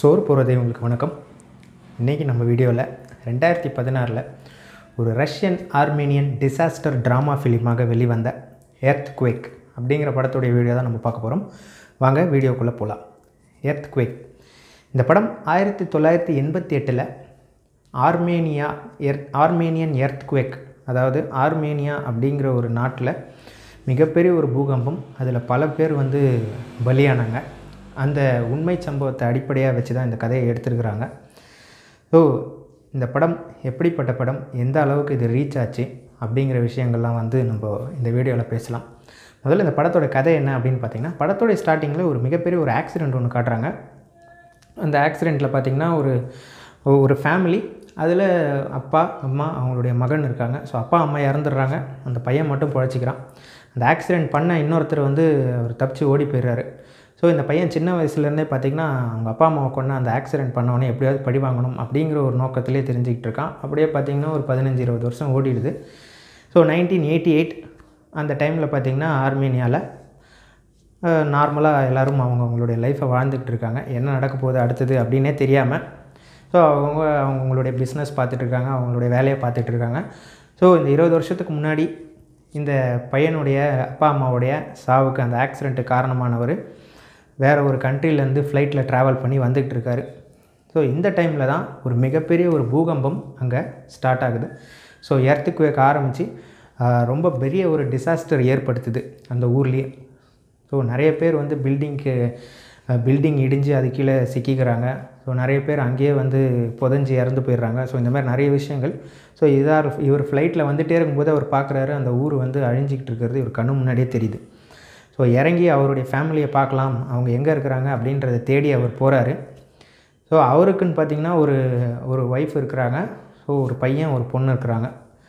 சோறு போகிறதே உங்களுக்கு வணக்கம் இன்றைக்கி நம்ம வீடியோவில் ரெண்டாயிரத்தி பதினாறில் ஒரு ரஷ்யன் ஆர்மேனியன் டிசாஸ்டர் ட்ராமா ஃபிலிமாக வெளிவந்த எர்த் குவேக் அப்படிங்கிற படத்துடைய வீடியோ தான் நம்ம பார்க்க போகிறோம் வாங்க வீடியோக்குள்ளே போகலாம் எர்த் குவேக் இந்த படம் ஆயிரத்தி தொள்ளாயிரத்தி எண்பத்தி எட்டில் Armenia earth Armenian earthquake அதாவது ஆர்மேனியா அப்படிங்கிற ஒரு நாட்டில் மிகப்பெரிய ஒரு பூகம்பம் அதில் பல பேர் வந்து பலியானாங்க அந்த உண்மை சம்பவத்தை அடிப்படையாக வச்சு தான் இந்த கதையை எடுத்திருக்கிறாங்க ஸோ இந்த படம் எப்படிப்பட்ட படம் எந்த அளவுக்கு இது ரீச் ஆச்சு அப்படிங்கிற விஷயங்கள்லாம் வந்து நம்ம இந்த வீடியோவில் பேசலாம் முதல்ல இந்த படத்தோட கதை என்ன அப்படின்னு பார்த்தீங்கன்னா படத்தோட ஸ்டார்டிங்கில் ஒரு மிகப்பெரிய ஒரு ஆக்சிடெண்ட் ஒன்று காட்டுறாங்க அந்த ஆக்சிடெண்ட்டில் பார்த்திங்கன்னா ஒரு ஒரு ஃபேமிலி அதில் அப்பா அம்மா அவங்களுடைய மகன் இருக்காங்க ஸோ அப்பா அம்மா இறந்துடுறாங்க அந்த பையன் மட்டும் பொழைச்சிக்கிறான் அந்த ஆக்சிடெண்ட் பண்ண இன்னொருத்தர் வந்து அவர் தப்பிச்சு ஓடி போயிடுறாரு ஸோ இந்த பையன் சின்ன வயசுலேருந்தே பார்த்திங்கன்னா அவங்க அப்பா அம்மாவை கொண்டு அந்த ஆக்சிடெண்ட் பண்ணவொடனே எப்படியாவது பழி வாங்கணும் அப்படிங்கிற ஒரு நோக்கத்திலே தெரிஞ்சுக்கிட்டு இருக்கான் அப்படியே பார்த்திங்கன்னா ஒரு பதினஞ்சு இருபது வருஷம் ஓடிடுது ஸோ நைன்டீன் எயிட்டி எயிட் அந்த டைமில் பார்த்திங்கன்னா ஆர்மேனியாவில் நார்மலாக எல்லோரும் அவங்க அவங்களுடைய லைஃப்பை வாழ்ந்துக்கிட்டு இருக்காங்க என்ன நடக்க போகுது அடுத்தது அப்படின்னே தெரியாமல் ஸோ அவங்க அவங்களுடைய பிஸ்னஸ் பார்த்துட்டு இருக்காங்க அவங்களுடைய வேலையை பார்த்துட்டு இருக்காங்க ஸோ இந்த இருபது வருஷத்துக்கு முன்னாடி இந்த பையனுடைய அப்பா அம்மாவுடைய சாவுக்கு அந்த ஆக்சிடெண்ட்டு காரணமானவர் வேறு ஒரு கண்ட்ரிலேருந்து ஃப்ளைட்டில் ட்ராவல் பண்ணி வந்துகிட்டு இருக்காரு ஸோ இந்த டைமில் தான் ஒரு மிகப்பெரிய ஒரு பூகம்பம் அங்கே ஸ்டார்ட் ஆகுது ஸோ எர்த்துக்குவேக் ஆரம்பித்து ரொம்ப பெரிய ஒரு டிசாஸ்டர் ஏற்படுத்துது அந்த ஊர்லேயே ஸோ நிறைய பேர் வந்து பில்டிங்க்கு பில்டிங் இடிஞ்சு அது கீழே சிக்கிக்கிறாங்க ஸோ நிறைய பேர் அங்கேயே வந்து புதஞ்சி இறந்து போயிடுறாங்க ஸோ இந்த மாதிரி நிறைய விஷயங்கள் ஸோ இதார் இவர் ஃப்ளைட்டில் வந்துகிட்டே இருக்கும்போது அவர் பார்க்குறாரு அந்த ஊர் வந்து அழிஞ்சிக்கிட்டு இருக்கிறது இவர் கண்ணு முன்னாடியே தெரியுது ஸோ இறங்கி அவருடைய ஃபேமிலியை பார்க்கலாம் அவங்க எங்கே இருக்கிறாங்க அப்படின்றத தேடி அவர் போகிறாரு ஸோ அவருக்குன்னு பார்த்திங்கன்னா ஒரு ஒரு ஒய்ஃப் இருக்கிறாங்க ஸோ ஒரு பையன் ஒரு பொண்ணு இருக்கிறாங்க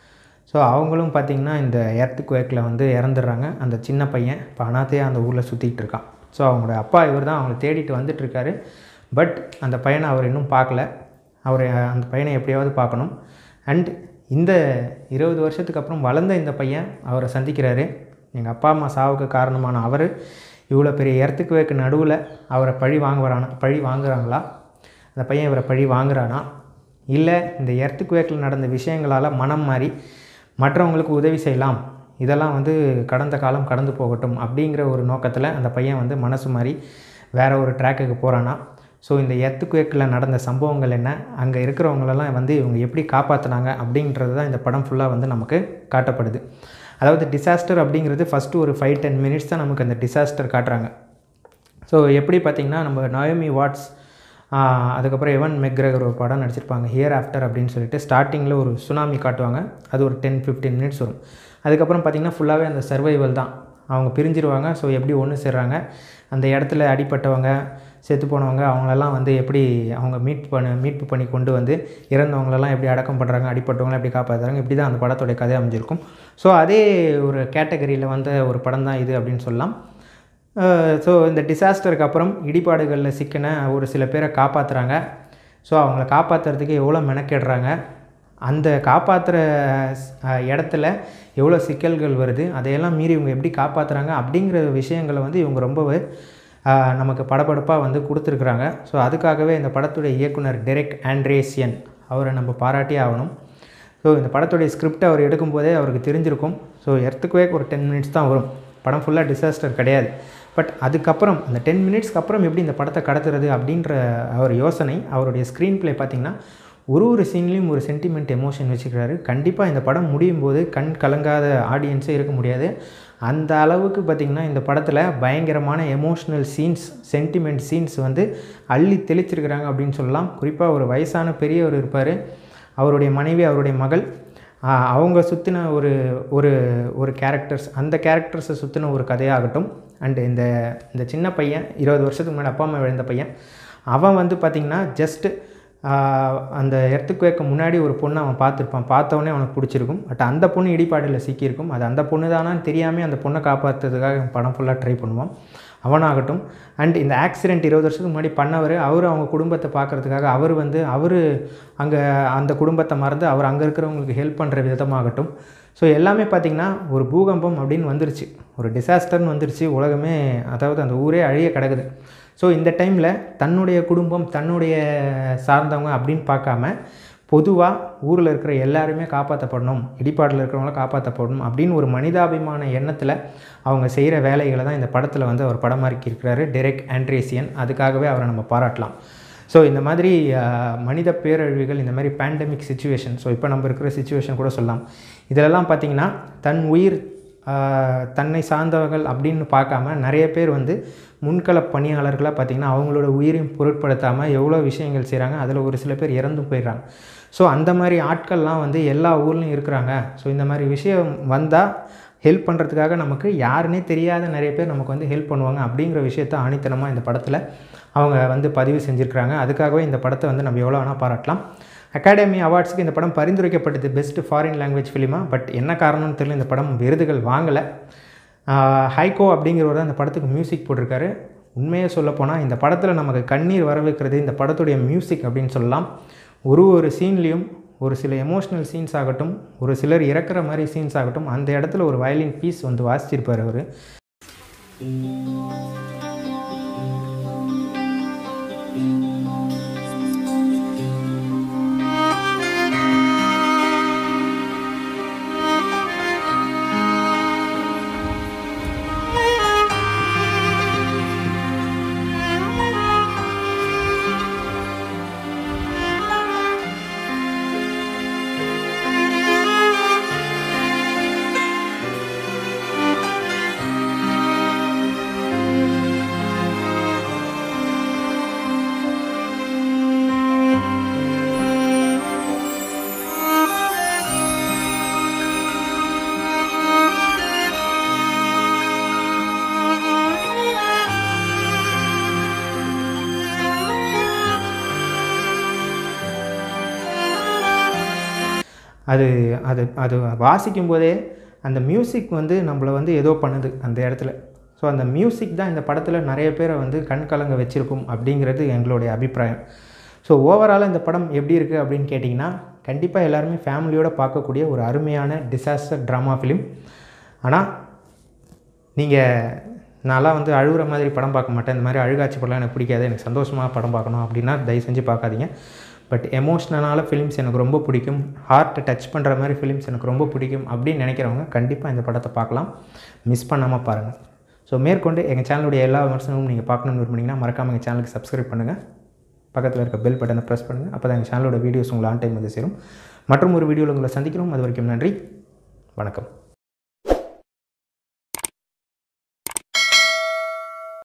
ஸோ அவங்களும் பார்த்திங்கன்னா இந்த எர்த்து குவேக்கில் வந்து இறந்துடுறாங்க அந்த சின்ன பையன் இப்போ அனாத்தையாக அந்த ஊரில் சுற்றிக்கிட்டு இருக்கான் ஸோ அவங்களோட அப்பா இவர் தான் அவங்கள தேடிட்டு வந்துட்டுருக்காரு பட் அந்த பையனை அவர் இன்னும் பார்க்கல அவர் அந்த பையனை எப்படியாவது பார்க்கணும் அண்ட் இந்த இருபது வருஷத்துக்கு அப்புறம் வளர்ந்த இந்த பையன் அவரை சந்திக்கிறாரு எங்கள் அப்பா அம்மா சாவுக்கு காரணமான அவர் இவ்வளோ பெரிய இடத்துக்கு வைக்க நடுவில் அவரை பழி வாங்குறானா பழி வாங்குறாங்களா அந்த பையன் இவரை பழி வாங்குறானா இல்லை இந்த எர்த்துக்கு வேக்கில் நடந்த விஷயங்களால் மனம் மாறி மற்றவங்களுக்கு உதவி செய்யலாம் இதெல்லாம் வந்து கடந்த காலம் கடந்து போகட்டும் அப்படிங்கிற ஒரு நோக்கத்தில் அந்த பையன் வந்து மனசு மாறி வேறு ஒரு ட்ராக்குக்கு போகிறானா ஸோ இந்த எர்த்துக்குவேக்கில் நடந்த சம்பவங்கள் என்ன அங்கே இருக்கிறவங்களெல்லாம் வந்து இவங்க எப்படி காப்பாற்றினாங்க அப்படின்றது தான் இந்த படம் ஃபுல்லாக வந்து நமக்கு காட்டப்படுது அதாவது டிசாஸ்டர் அப்படிங்கிறது ஃபஸ்ட்டு ஒரு ஃபைவ் டென் மினிட்ஸ் தான் நமக்கு அந்த டிசாஸ்டர் காட்டுறாங்க ஸோ எப்படி பார்த்திங்கன்னா நம்ம நயோமி வாட்ஸ் அதுக்கப்புறம் எவன் மெக்ரகர் ஒரு படம் நடிச்சிருப்பாங்க ஹியர் ஆஃப்டர் அப்படின்னு சொல்லிட்டு ஸ்டார்டிங்கில் ஒரு சுனாமி காட்டுவாங்க அது ஒரு டென் ஃபிஃப்டீன் மினிட்ஸ் வரும் அதுக்கப்புறம் பார்த்திங்கன்னா ஃபுல்லாகவே அந்த சர்வைவல் தான் அவங்க பிரிஞ்சிருவாங்க ஸோ எப்படி ஒன்று சேர்றாங்க அந்த இடத்துல அடிப்பட்டவங்க செத்து போனவங்க அவங்களெல்லாம் வந்து எப்படி அவங்க மீட் பண்ண மீட்பு பண்ணி கொண்டு வந்து இறந்தவங்களெல்லாம் எப்படி அடக்கம் பண்ணுறாங்க அடிப்பட்டவங்களாம் எப்படி காப்பாற்றுறாங்க இப்படி தான் அந்த படத்தோடைய கதை அமைஞ்சிருக்கும் ஸோ அதே ஒரு கேட்டகரியில் வந்த ஒரு படம் தான் இது அப்படின்னு சொல்லலாம் ஸோ இந்த டிசாஸ்டருக்கு அப்புறம் இடிபாடுகளில் சிக்கின ஒரு சில பேரை காப்பாற்றுறாங்க ஸோ அவங்கள காப்பாற்றுறதுக்கு எவ்வளோ மெனக்கெடுறாங்க அந்த காப்பாற்றுற இடத்துல எவ்வளோ சிக்கல்கள் வருது அதையெல்லாம் மீறி இவங்க எப்படி காப்பாற்றுறாங்க அப்படிங்கிற விஷயங்களை வந்து இவங்க ரொம்பவே நமக்கு படபடப்பாக வந்து கொடுத்துருக்குறாங்க ஸோ அதுக்காகவே இந்த படத்துடைய இயக்குனர் டெரெக் ஆண்ட்ரேசியன் அவரை நம்ம பாராட்டி ஆகணும் ஸோ இந்த படத்துடைய ஸ்கிரிப்ட் அவர் எடுக்கும்போதே அவருக்கு தெரிஞ்சிருக்கும் ஸோ எர்த்துக்குவே ஒரு டென் மினிட்ஸ் தான் வரும் படம் ஃபுல்லாக டிசாஸ்டர் கிடையாது பட் அதுக்கப்புறம் அந்த டென் மினிட்ஸ்க்கு அப்புறம் எப்படி இந்த படத்தை கடத்துறது அப்படின்ற அவர் யோசனை அவருடைய ஸ்க்ரீன் ப்ளே பார்த்திங்கன்னா ஒரு ஒரு சீன்லேயும் ஒரு சென்டிமெண்ட் எமோஷன் வச்சுக்கிறாரு கண்டிப்பாக இந்த படம் முடியும் போது கண் கலங்காத ஆடியன்ஸே இருக்க முடியாது அந்த அளவுக்கு பார்த்திங்கன்னா இந்த படத்தில் பயங்கரமான எமோஷ்னல் சீன்ஸ் சென்டிமெண்ட் சீன்ஸ் வந்து அள்ளி தெளிச்சிருக்கிறாங்க அப்படின்னு சொல்லலாம் குறிப்பாக ஒரு வயசான பெரியவர் இருப்பார் அவருடைய மனைவி அவருடைய மகள் அவங்க சுற்றின ஒரு ஒரு ஒரு கேரக்டர்ஸ் அந்த கேரக்டர்ஸை சுற்றின ஒரு கதையாகட்டும் அண்டு இந்த இந்த சின்ன பையன் இருபது வருஷத்துக்கு முன்னாடி அப்பா அம்மா விழுந்த பையன் அவன் வந்து பார்த்திங்கன்னா ஜஸ்ட்டு அந்த இடத்துக்கு வைக்க முன்னாடி ஒரு பொண்ணை அவன் பார்த்துருப்பான் பார்த்தவொடனே அவனுக்கு பிடிச்சிருக்கும் பட் அந்த பொண்ணு இடிபாடில் சிக்கியிருக்கும் அது அந்த பொண்ணு தானான்னு தெரியாமல் அந்த பொண்ணை காப்பாற்றுறதுக்காக படம் ஃபுல்லாக ட்ரை பண்ணுவான் அவனாகட்டும் அண்ட் இந்த ஆக்சிடெண்ட் இருபது வருஷத்துக்கு முன்னாடி பண்ணவர் அவர் அவங்க குடும்பத்தை பார்க்குறதுக்காக அவர் வந்து அவர் அங்கே அந்த குடும்பத்தை மறந்து அவர் அங்கே இருக்கிறவங்களுக்கு ஹெல்ப் பண்ணுற விதமாகட்டும் ஸோ எல்லாமே பார்த்திங்கன்னா ஒரு பூகம்பம் அப்படின்னு வந்துருச்சு ஒரு டிசாஸ்டர்னு வந்துருச்சு உலகமே அதாவது அந்த ஊரே அழிய கிடக்குது ஸோ இந்த டைமில் தன்னுடைய குடும்பம் தன்னுடைய சார்ந்தவங்க அப்படின்னு பார்க்காம பொதுவாக ஊரில் இருக்கிற எல்லாருமே காப்பாற்றப்படணும் இடிபாட்டில் இருக்கிறவங்கள காப்பாற்றப்படணும் அப்படின்னு ஒரு மனிதாபிமான எண்ணத்தில் அவங்க செய்கிற வேலைகளை தான் இந்த படத்தில் வந்து அவர் படமாக்கி இருக்கிறாரு டெரெக் ஆண்ட்ரேசியன் அதுக்காகவே அவரை நம்ம பாராட்டலாம் ஸோ இந்த மாதிரி அஹ், மனித பேரழிவுகள் இந்த மாதிரி பேண்டமிக் சுச்சுவேஷன் ஸோ இப்போ நம்ம இருக்கிற சுச்சுவேஷன் கூட சொல்லலாம் இதிலெல்லாம் பார்த்திங்கன்னா தன் உயிர் ஆஹ், தன்னை சார்ந்தவர்கள் அப்படின்னு பார்க்காம நிறைய பேர் வந்து முன்கள பணியாளர்களாக பார்த்திங்கன்னா அவங்களோட உயிரையும் பொருட்படுத்தாமல் எவ்வளோ விஷயங்கள் செய்கிறாங்க அதில் ஒரு சில பேர் இறந்து போயிடுறாங்க ஸோ அந்த மாதிரி ஆட்கள்லாம் வந்து எல்லா ஊர்லேயும் இருக்கிறாங்க ஸோ இந்த மாதிரி விஷயம் வந்தால் ஹெல்ப் பண்ணுறதுக்காக நமக்கு யாருன்னே தெரியாத நிறைய பேர் நமக்கு வந்து ஹெல்ப் பண்ணுவாங்க அப்படிங்கிற விஷயத்த ஆணித்தனமாக இந்த படத்தில் அவங்க வந்து பதிவு செஞ்சுருக்கிறாங்க அதுக்காகவே இந்த படத்தை வந்து நம்ம எவ்வளோ வேணால் பாராட்டலாம் அகாடமி அவார்ட்ஸுக்கு இந்த படம் பரிந்துரைக்கப்பட்டது பெஸ்ட் ஃபாரின் லாங்குவேஜ் ஃபிலிமா பட் என்ன காரணம்னு தெரியல இந்த படம் விருதுகள் வாங்கலை ஹைகோ அப்படிங்கிறவர் தான் இந்த படத்துக்கு மியூசிக் போட்டிருக்காரு உண்மையை சொல்லப்போனால் இந்த படத்தில் நமக்கு கண்ணீர் வர வைக்கிறது இந்த படத்துடைய மியூசிக் அப்படின்னு சொல்லலாம் ஒரு ஒரு சீன்லேயும் ஒரு சில எமோஷ்னல் சீன்ஸ் ஆகட்டும் ஒரு சிலர் இறக்குற மாதிரி சீன்ஸ் ஆகட்டும் அந்த இடத்துல ஒரு வயலின் பீஸ் வந்து வாசிச்சிருப்பார் அவர் அது அது அது வாசிக்கும் போதே அந்த மியூசிக் வந்து நம்மளை வந்து ஏதோ பண்ணுது அந்த இடத்துல ஸோ அந்த மியூசிக் தான் இந்த படத்தில் நிறைய பேரை வந்து கண் கலங்க வச்சிருக்கும் அப்படிங்கிறது எங்களுடைய அபிப்பிராயம் ஸோ ஓவராலாக இந்த படம் எப்படி இருக்குது அப்படின்னு கேட்டிங்கன்னா கண்டிப்பாக எல்லாருமே ஃபேமிலியோடு பார்க்கக்கூடிய ஒரு அருமையான டிசாஸ்டர் ட்ராமா ஃபிலிம் ஆனால் நீங்கள் நான்லாம் வந்து அழுகுற மாதிரி படம் பார்க்க மாட்டேன் இந்த மாதிரி அழுகாட்சி படம் எனக்கு பிடிக்காது எனக்கு சந்தோஷமாக படம் பார்க்கணும் அப்படின்னா தயவு செஞ்சு பார்க்காதீங்க பட் எமோஷ்னலான ஃபிலிம்ஸ் எனக்கு ரொம்ப பிடிக்கும் ஹார்ட்டை டச் பண்ணுற மாதிரி ஃபிலிம்ஸ் எனக்கு ரொம்ப பிடிக்கும் அப்படின்னு நினைக்கிறவங்க கண்டிப்பாக இந்த படத்தை பார்க்கலாம் மிஸ் பண்ணாமல் பாருங்கள் ஸோ மேற்கொண்டு எங்கள் சேனலுடைய எல்லா விமர்சனமும் நீங்கள் பார்க்கணும்னு விரும்புனீங்கன்னா மறக்காமல் எங்கள் சேனலுக்கு சப்ஸ்கிரைப் பண்ணுங்கள் பக்கத்தில் இருக்க பெல் பட்டனை ப்ரெஸ் பண்ணுங்கள் அப்போ தான் எங்கள் சேனலோட வீடியோஸ் உங்களை ஆன் டைம் வந்து சேரும் மற்றும் ஒரு வீடியோவில் உங்களை சந்திக்கிறோம் அது வரைக்கும் நன்றி வணக்கம்